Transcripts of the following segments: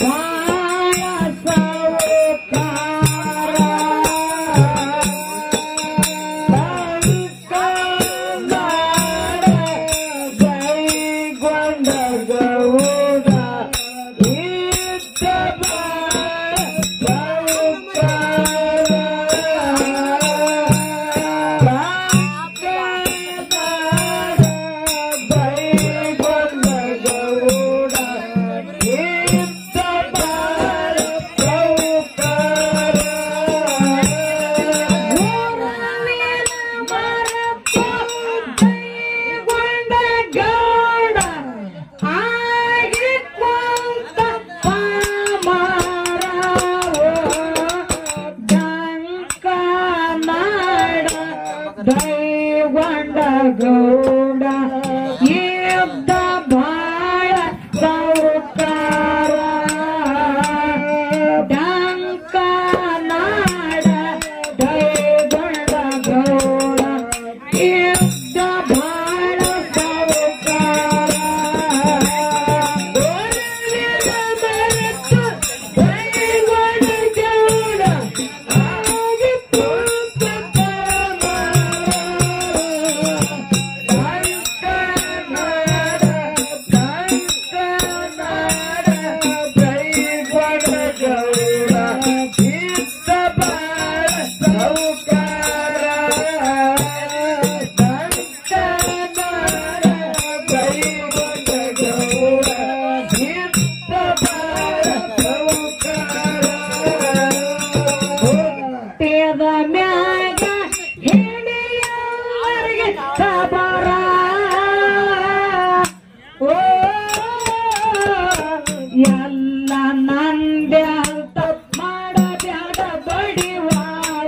ದೈವಂಡ ಗೌಡ ಯುದ್ಧ ಬಾಳ ಸೌಕಾರ ಡಂಕ ನಾಡ ದೈವಂಡ ಗೌಡ ಯುದ್ಧ ಬಾಳ ಸೌಕಾರ ದೈವಂಡ ಗೌಡ ಹುಟ್ಟಿದ ಮ್ಯಾಗ ಹಿಡಿಯವರಿಗೆ ಖಬರ ಓ ಎಲ್ಲ ನಂದೆ ಅಂತ ಮಾಡಬ್ಯಾಡ ಬಡಿವಾಳ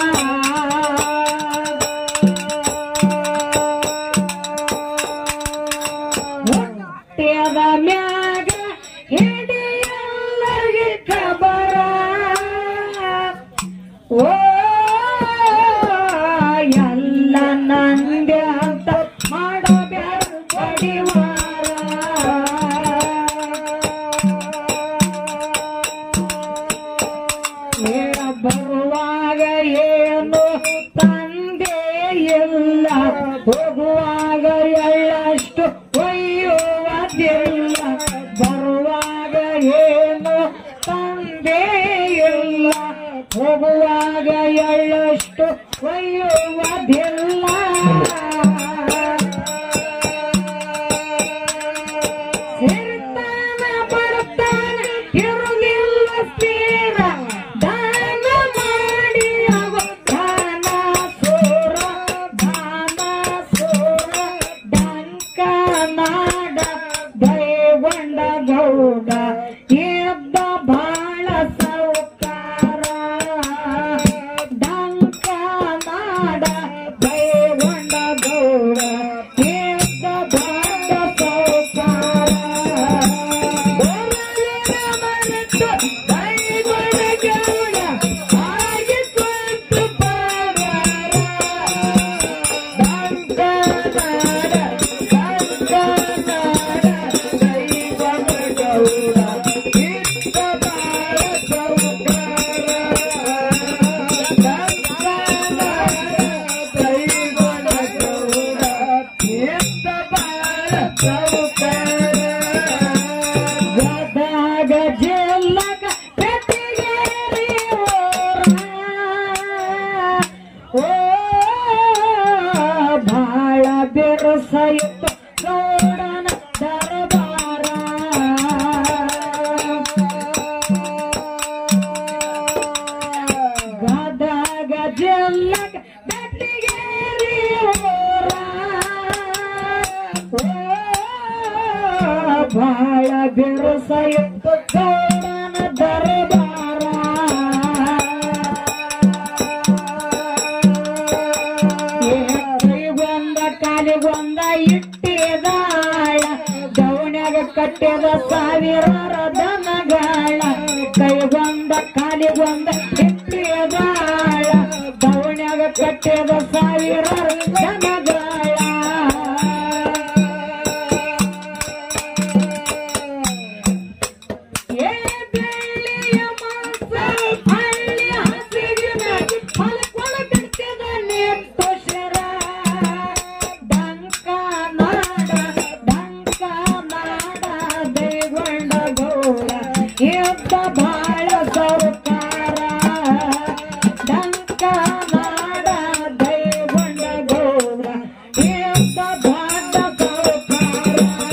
ಹುಟ್ಟಿದ ಮ್ಯಾಗ ಹಿಡಿಯಲ್ಲರಿಗೆ ಖಬರ ಓ ಎಲ್ಲ ನಂದೆ ಅಂತ ಮಾಡಬ್ಯಾಡ ಬಡಿವಾರ ಬರುವಾಗ ಏನು ತಂದೆ ಇಲ್ಲ ಹೋಗುವಾಗ ಎಳ್ಳಷ್ಟು ಒಯ್ಯುವುದಿಲ್ಲ ಬರುವಾಗ ಏನು ತಂದೆ ಇಲ್ಲ ಹೋಗುವಾಗ ಎಳ್ಳಷ್ಟು ಒಯ್ಯುವುದಿಲ್ಲ ಸಿರ್ತಾನ ಬರ್ತಾನ ಇರುವುದಿಲ್ಲ ತೀರ ದಾನ ಮಾಡಿ ಅವ ದಾನ ಸೋರ ದಾನ ಸೋರ ಡಂಕ ನಾಡ ದೈವಂಡ ಗೌಡ ಎದ್ದ ಬಾಳ ಸೌಕಾರ ಡಂಕ ನಾಡ ದೈವಂಡ ಗೌಡ ಎದ್ದ ಬಾಳ ಸೌಕಾರ ದೈವಂಡ ಗೌಡ ಹಾಗೆ ಕೊಟ್ಟು ಗದಗ ಜಿಲ್ಲಕ ಬೆಟ್ಟಿಗೇರಿ ಓ ಭಾಳ ಬಿರುಸಾಯಿತು ಗೌಡನ ದರಬಾರ ಗದಗ ಜಿಲ್ಲಕ ಬೆಟ್ಟಿಗೇರಿ ಭಾಳ ಬಿರುಸಾಯಿತು ಗೌಡನ ದರಬಾರ ಕೈಗೊಂದ ಕಾಲಿಗೊಂದ ಇಟ್ಟಿದಾಳ ದೌಣ್ಯಾಗ ಕಟ್ಟಿದ ಸಾವಿರಾರ ದನಗಾಳ ಕೈಗೊಂದ ಕಾಲಿಗೊಂದ ಇಟ್ಟಿದಾಳ ದೌಣ್ಯಾಗ ಕಟ್ಟಿದ ಸಾವಿರಾರ ದನಗಾಳ ಏ ಗೌಡ ಇದ್ದ ಬಾಳ ಸೌಕಾರ ಡಂಕ ನಾಡ ದೈವಂಡ ಗೌಡ ಇದ್ದ ಬಾಳ ಸೌಕಾರ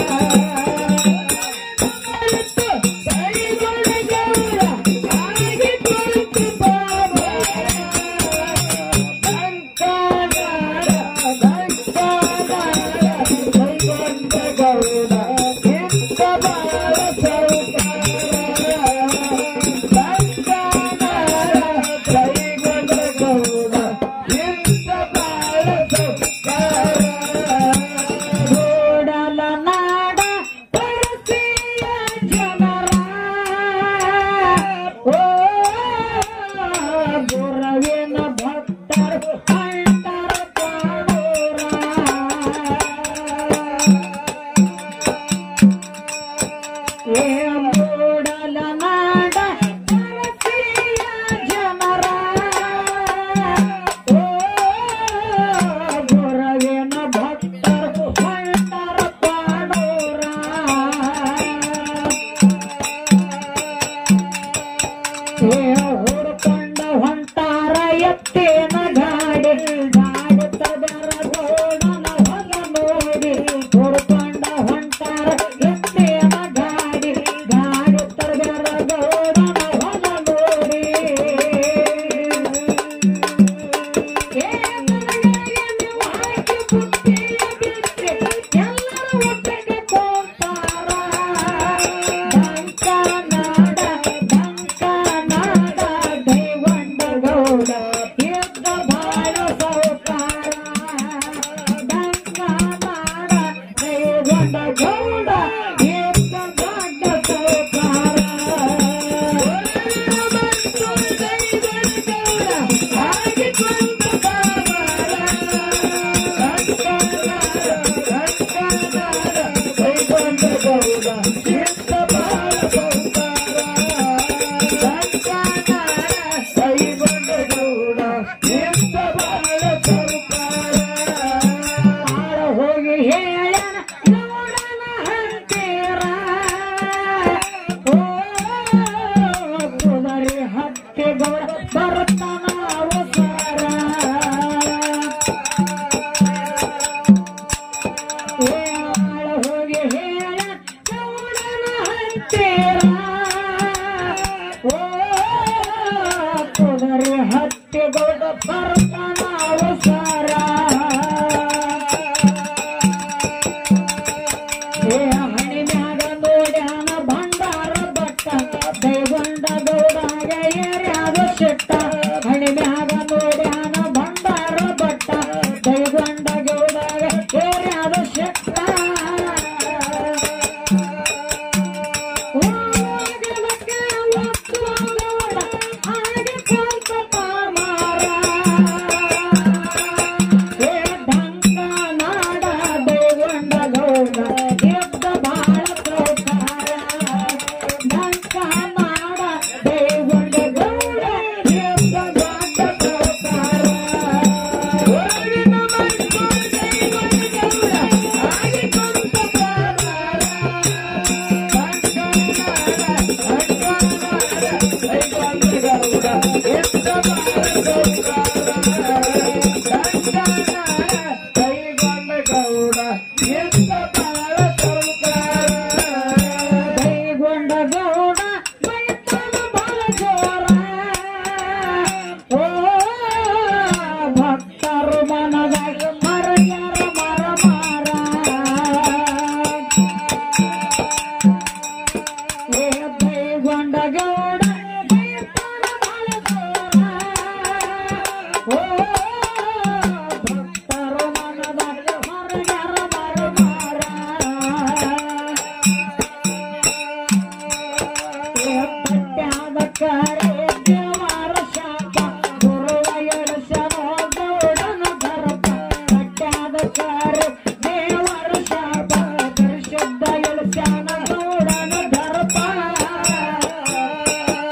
ಗೂಡಲ ನಾಡ ಪರಸೆಯ ಜನರ ಓ ಗುರವಿನ ಭಕ್ತರು ಕಂಡರ ಕಾಣೋರ ಏ ಮೂಡಲ ನಾಡ ಪರಸೆಯ ಜನರ ಓ ಗುರವಿನ ಭಕ್ತರು ಕಂಡರ ಕಾಣೋರ ಹುಡ್ಕೊಂಡ ಹೊಂಟಾರ ಎತ್ತೇನ ಗಾಡಿ ಗಾಡಿ ತದರ ಗೋಡನ ಹೊಲ ನೋಡಿ ಹುಡ್ಕೊಂಡ ಹೊಂಟಾರ ಎತ್ತೇನ ಗಾಡಿ ಗಾಡಿ ತದರ ಗೋಡನ ಹೊಲ ನೋಡಿ ಏ ನನಗೆ ನೀವು ಹಾಕಿ ಬುತ್ತಿಯ ಬಿಚ್ಚಿ ಎಲ್ಲರೂ ಒಟ್ಟಿಗೆ ಕೂತಾರ ಡಂಕ ನಾಡ ಡಂಕ ನಾಡ ದೈವಂಡ ಗೌಡ ಇದ್ದ ಬಾಳ ಸೌಕಾರ ಡಂಕ ನಾಡ ದೈವಂಡ ಗೌಡ ಇದ್ದ ದೊಡ್ಡ ಸೌಕಾರ ಹಾಗೆ ಕುಂತ ಹೋಗಿ ಹೇಳ ನೋಡನ ಹಂತೀರ ಓ ಕುದರಿ ಹತ್ತಿ ಗೌಡ ಬರ್ತಾನ ಅವಸರ ಹೇಳ ಹೋಗಿ ಹೇಳ ನೋಡನ ಹಂತೀರ ಓ ಕುದರಿ ಹತ್ತಿ ಗೌಡ ಬರ್ತಾನ ಅವಸರ ಏ ಹಣಿ ಮ್ಯಾಗ ನೋಡ್ಯಾನ ಭಂಡಾರ ಬಟ್ಟ ದೈವಂಡ ಗೌಡಾಗ ಏರ್ಯಾದ ಶಿಟ್ಟ ಹಣಿ ಮ್ಯಾಗ ನೋಡ್ಯಾನ ಭಂಡಾರ ಬಟ್ಟ ದೈವಂಡ ಗೌಡಾಗ ಏರ್ಯಾದ ಶಿಟ್ಟ ಹೋಗಲಕ್ಕೆ ಒತ್ತು ಗೌಡ ಹಾಗೆ ಕೊಂತ ಪಾಮಾರ ಏ ಢಂಕ ನಾಡ ದೈವಂಡ ಗೌಡ ಎದ್ದ ಬಾಳ ಸೌಕಾರ ಢಂಕ ನಾಡ ದೈವಂಡ ಗೌಡ ಎದ್ದ ದೊಡ್ಡ ಸೌಕಾರ ಊರಿನ ಮೈಸೂರು ದೈವಂಡ ಗೌಡ ಹಾಗೆ ಕೊಂತ ಪಾಮಾರ ಕೈಗೊಂಡ ಗೌಡ ಮೈತನ ಬಲ ಜೋರ ಓ ಭಕ್ತರು ಮನದಾಗ ಮರಯರ ಮರ ಮಾರ ಏ ಕೈಗೊಂಡ ಗೌಡ ಮೈತನ ಬಲ ಜೋರ ಓ ಭಕ್ತರು ಮನದಾಗ ಮರಯರ ಮರ ಮಾರ ಪಟ್ಟ್ಯಾದ ಕರೆ ದೇವರ ಶಾಪ ಗುರುವ ಎಳಸನ ಗೌಡನ ದರಪ ಪಟ್ಟ್ಯಾದ ಕರೆ ದೇವರ ಶಾಪ ಪರಿಶುದ್ಧ ಎಳಸನ ಗೌಡನ ದರಪ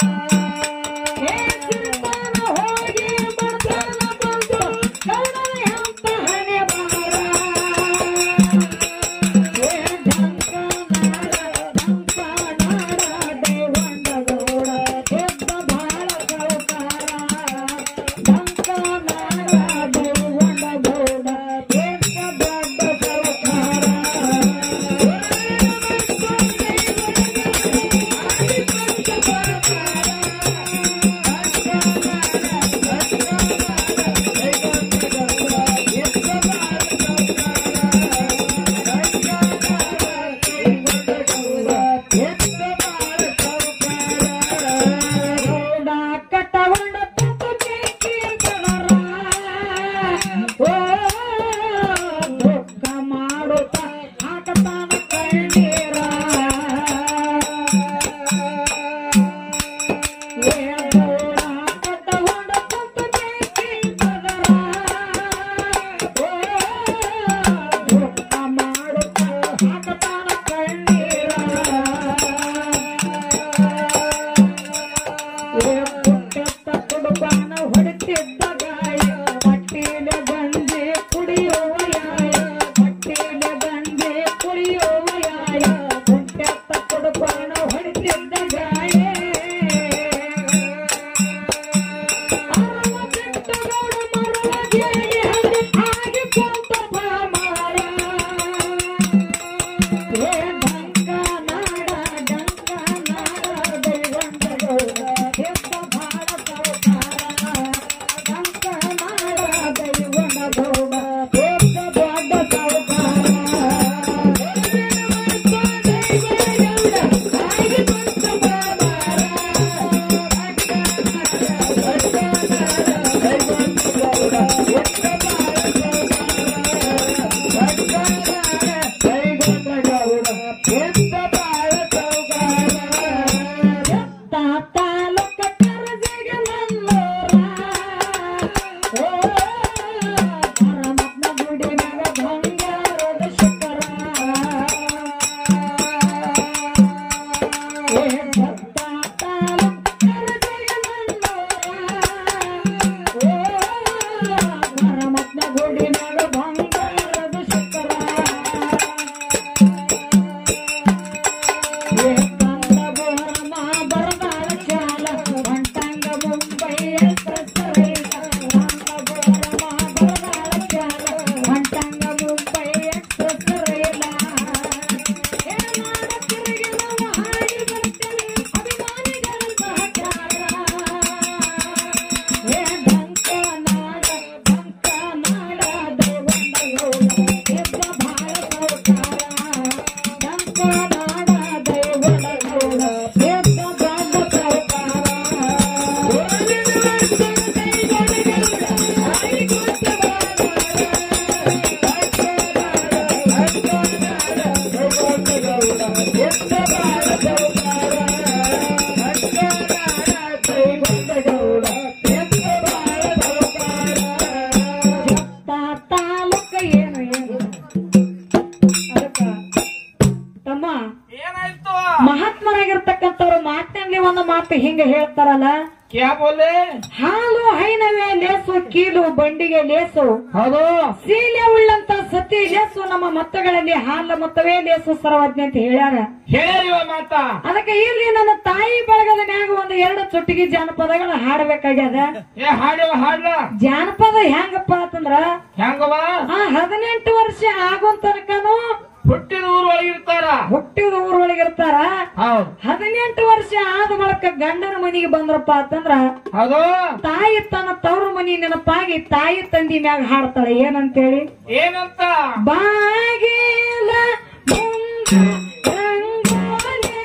ಒಳಗಿರ್ತಕ್ಕಂಥವ್ರು ಮಾತಿನಲ್ಲಿ ಒಂದು ಮಾತು ಹಿಂಗ ಹೇಳ್ತಾರಲ್ಲ ಕ್ಯಾ ಬೋಲೆ ಹಾಲು ಹೈನವೇ ಲೇಸು ಕೀಲು ಬಂಡಿಗೆ ಲೇಸು ಹೌದು ಸೀಲೆ ಉಳ್ಳಂತ ಸತಿ ಲೇಸು ನಮ್ಮ ಮತ್ತಗಳಲ್ಲಿ ಹಾಲ ಮತ್ತವೇ ಲೇಸು ಸರ್ವಜ್ಞ ಅಂತ ಹೇಳ್ಯಾರ ಹೇಳಿವ ಮಾತ ಅದಕ್ಕೆ ಇಲ್ಲಿ ನನ್ನ ತಾಯಿ ಬಳಗದ ಮ್ಯಾಗ ಒಂದು ಎರಡು ಚುಟ್ಟಿಗೆ ಜಾನಪದಗಳ ಹಾಡಬೇಕಾಗ್ಯದ ಏ ಹಾಡಿವ ಹಾಡ್ಲ ಜಾನಪದ ಹೆಂಗಪ್ಪ ಅಂತಂದ್ರ ಹೆಂಗವ ಆ ಹದಿನೆಂಟು ವರ್ಷ ಆಗೋನ್ ತನಕನು ಹುಟ್ಟಿದ ಊರ್ ಒಳಗಿರ್ತಾರ ಹುಟ್ಟಿದ ಊರೊಳಗಿರ್ತಾರ ಹೌದು ಹದಿನೆಂಟು ವರ್ಷ ಆದ ಬಳಿಕ ಗಂಡನ ಮನೆಗೆ ಬಂದ್ರಪ್ಪ ಅಂತಂದ್ರ ಹೌದು ತಾಯಿ ತನ್ನ ತವ್ರ ಮನಿ ನೆನಪಾಗಿ ತಾಯಿ ತಂದಿ ಮ್ಯಾಗ ಹಾಡ್ತಾಳೆ ಏನಂತೇಳಿ ಏನಂತ ಬಾಗಿಲ ಮುಂದ ರಂಗೋಲೆ,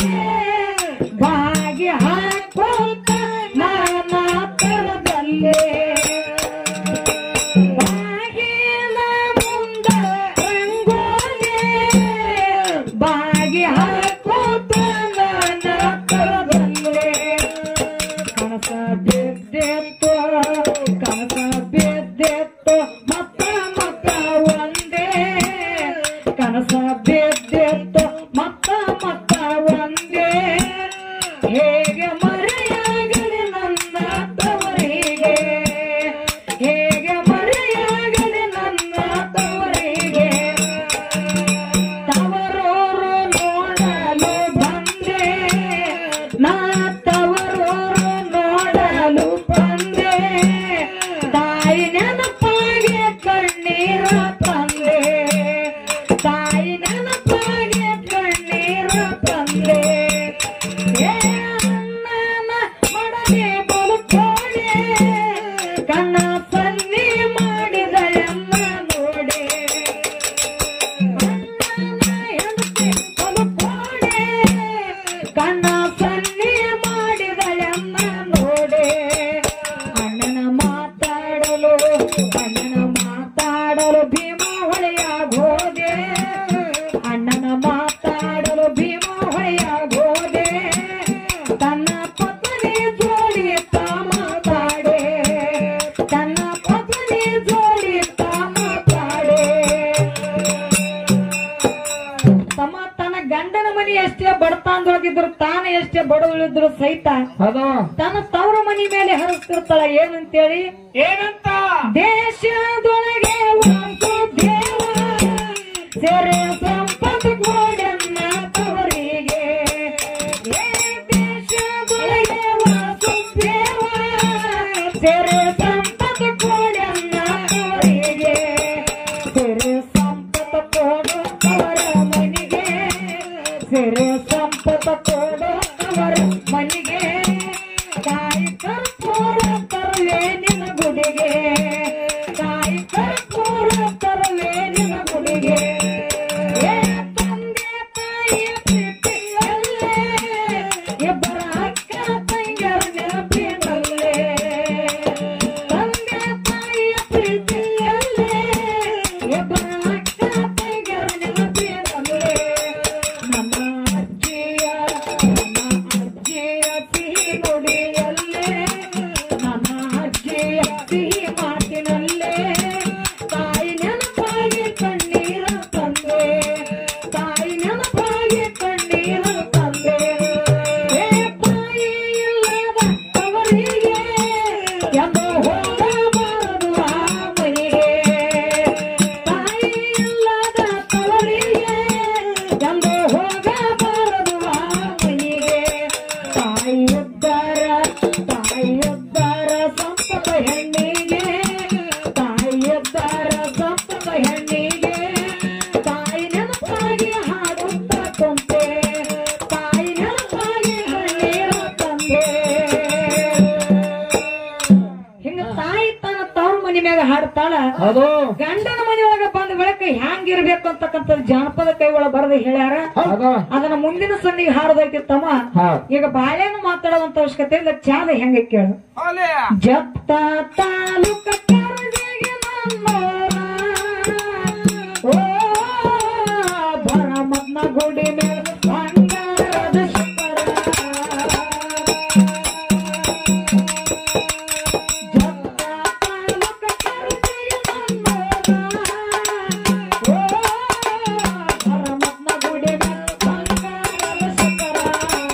ಬಾಗಿ ಹಾಕೋತ ನಾನ ತರದಲ್ಲೇ ಬಾಗಿಲ ಮುಂದ ರಂಗೋಲೆ, ಬಾಗಿ ಹಾಕೋತ ನಾನ ತರದಲ್ಲೇ ಕನಸ ಬಿದ್ದೆತ್ತು ಕನಸ ಬಿದ್ದೆತ್ತು ಮತ್ತ ಮತ್ತ ಒಂದೇ ಕನಸ ಬಿದ್ದೆತ್ತು ಮತ್ತ ಮತ್ತ ಒಂದೇ ಹೇಗೆ ಮರೆಯಾಗಲಿ ನನ್ನ ತವರಿಗೆ ಹೇಗೆ ಮರೆಯಾಗಲಿ ನನ್ನ ತವರಿಗೆ ತವರೂರು ನೋಡಲು ಬಂದೆ ನಾ ತವರೂರು ನೋಡಲು ಬಂದೆ ತಾಯಿ ನೆನಪಾಗಿ ಕಣ್ಣೀರ ತಂದೆ ತಾಯಿ ನೆನಪಾಗಿ ಕಣ್ಣೀರ ತಂದೆ ಏ ಅಣ್ಣನ ಮಡದೆ ಬಲುಕೋಡೆ ಕಣ್ಣ ಸನ್ನಿ ಮಾಡಿದಳೆಮ್ಮ ನೋಡೆ ಕಣ್ಣ ಸನ್ನಿ ಮಾಡಿದಳೆಮ್ಮ ನೋಡೆ ಅಣ್ಣನ ಮಾತಾಡಲು ಅಣ್ಣನ ಮಾತಾಡಲು ಭೀಮ ಹೊಳೆಯಾಗೋದೆ ಅಣ್ಣನ ಮಾತಾಡಲು ಭೀಮ ಹೊಳೆಯಾಗೋದೆ ತನ್ನ ಪತ್ನಿ ಜೋಡಿ ತಾ ಮಾತಾಡೆ ತನ್ನ ಪತ್ನಿ ಜೋಡಿ ತಾ ಮಾತಾಡೆ ತಮ್ಮ ತನ್ನ ಗಂಡನ ಮನಿ ಎಷ್ಟೇ ಬಡತಾಂದೊಳಗಿದ್ರು ತಾನು ಎಷ್ಟೇ ಬಡವಳಿದ್ರು ಸಹಿತ ಹೌದು ತನ್ನ ತವರ ಮನಿ ಮೇಲೆ ಹರಿಸ್ತಿರ್ತಾಳ ಏನಂತೇಳಿ ಏನಂತ ದೇಶದೊಳಗೆ ಒಂದು ದೇವ ಸೆರೆ ಸಂಪತ್ತು ಗೋಡೆನ್ನ ತವರಿಗೆ ಏ ದೇಶದೊಳಗೆ ಒಂದು ದೇವ ಸೆರೆ ಸಂಪತ್ತು ಗೋಡೆನ್ನ ತವರಿಗೆ ಸೆರೆ ಸಂಪತ್ತು ಕೊಡು ಅವರ ಮನಿಗೆ ಸೆರೆ ಸಂಪತ್ತು ಕೊಡು ಅವರ ಮನಿಗೆ ಕಾಯಿ ಕರ್ಪೂರ ತರಲೇ ನಿನ್ನ ಗುಡಿಗೆ ಕಾಯಿ ಕರ್ಪೂರ ತರಲೇ ನಿನ್ನ ಗುಡಿಗೆ ಏ ತಂದೆ ತಾಯಿಯ ಪ್ರೀತಿಯಲ್ಲೇ ಇಬ್ಬರ ಅಕ್ಕ ತಂಗಿಯರ ನೆನಪಿನಲ್ಲೇ ತಂದೆ ತಾಯಿಯ ಪ್ರೀತಿಯಲ್ಲೇ ಇಬ್ಬರ ಅಕ್ಕ ತಂಗಿಯರ ನೆನಪಿನಲ್ಲೇ ನನ್ನ ಅಜ್ಜಿಯ ನನ್ನ ಅಜ್ಜಿಯ ಸಿಹಿ ನುಡಿಯಲ್ಲೇ ನನ್ನ ಅಜ್ಜಿಯ ಸಿಹಿ ಮಾತಿನಲ್ಲೇ ತಾಯಿ ನೆನಪಾಗಿ ಕಣ್ಣೀರ ತಂದೆ ತಾಯಿ ನೆನಪಾಗಿ ಕಣ್ಣೀರ ತಂದೆ ಏ ತಾಯಿ ಇಲ್ಲದ ತವರಿಗೆ ಎಂದು ಹೋಗಬಾರದು ಆ ಮನೆಗೆ ತಾಯಿ ಇಲ್ಲದ ತವರಿಗೆ ಎಂದು ಹೋಗಬಾರದು ಆ ಮನೆಗೆ ತಾಯಿಯುದ್ದರ ತಾಯಿಯುದ್ದರ ಸಂಪದ ಹೆಣ್ಣಿಗೆ ತಾಯಿಯುದ್ದರ ಸಂಪದ ಹೆಣ್ಣಿಗೆ ತಾಯಿ ನೆನಪಾಗಿ ಹಾಡುತ್ತ ಕುಂತೆ ತಾಯಿ ನೆನಪಾಗಿ ಕಣ್ಣೀರ ತಂದೆ ಹಿಂಗ ತಾಯಿ ತನ್ನ ತವ್ರ ಮನಿ ಮ್ಯಾಗ ಹಾಡ್ತಾಳ ಹೌದು ಗಂಡನ ಮನೆಯೊಳಗ ಬಂದ ಬೆಳಕ ಹ್ಯಾಂಗಿರ್ಬೇಕು ಅಂತಕ್ಕಂಥದ್ದು ಜಾನಪದ ಕೈ ಒಳಗ ಬರೆದು ಹೇಳ್ಯಾರ ಹೌದು ಅದನ್ನ ಮುಂದಿನ ಸಂದಿಗೆ ಹಾಡದೈತಿ ತಮ್ಮ ಹೌದು ಈಗ ಬಾಳೆನು ಮಾತಾಡುವಂತ ಅವಶ್ಯಕತೆ ಇಲ್ಲ ಚಾಲ ಹೆಂಗ ಕೇಳು ಅಲೆ ಜಪ್ತ ತಾಲೂಕ ಕರಡಿಗೆ ನನ್ನೋರ. ಓ ಭರಮತ್ನ ಗುಡಿ ಮೇಲೆ ಬಂಗಾರದ ಶಿಖರ. ಜಪ್ತ ತಾಲೂಕ ಕರಡಿಗೆ ನನ್ನೋರ. ಓ ಭರಮತ್ನ ಗುಡಿ ಮೇಲೆ ಬಂಗಾರದ ಶಿಖರ.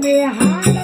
ಒಮ್ಮೆ ಹಾಡ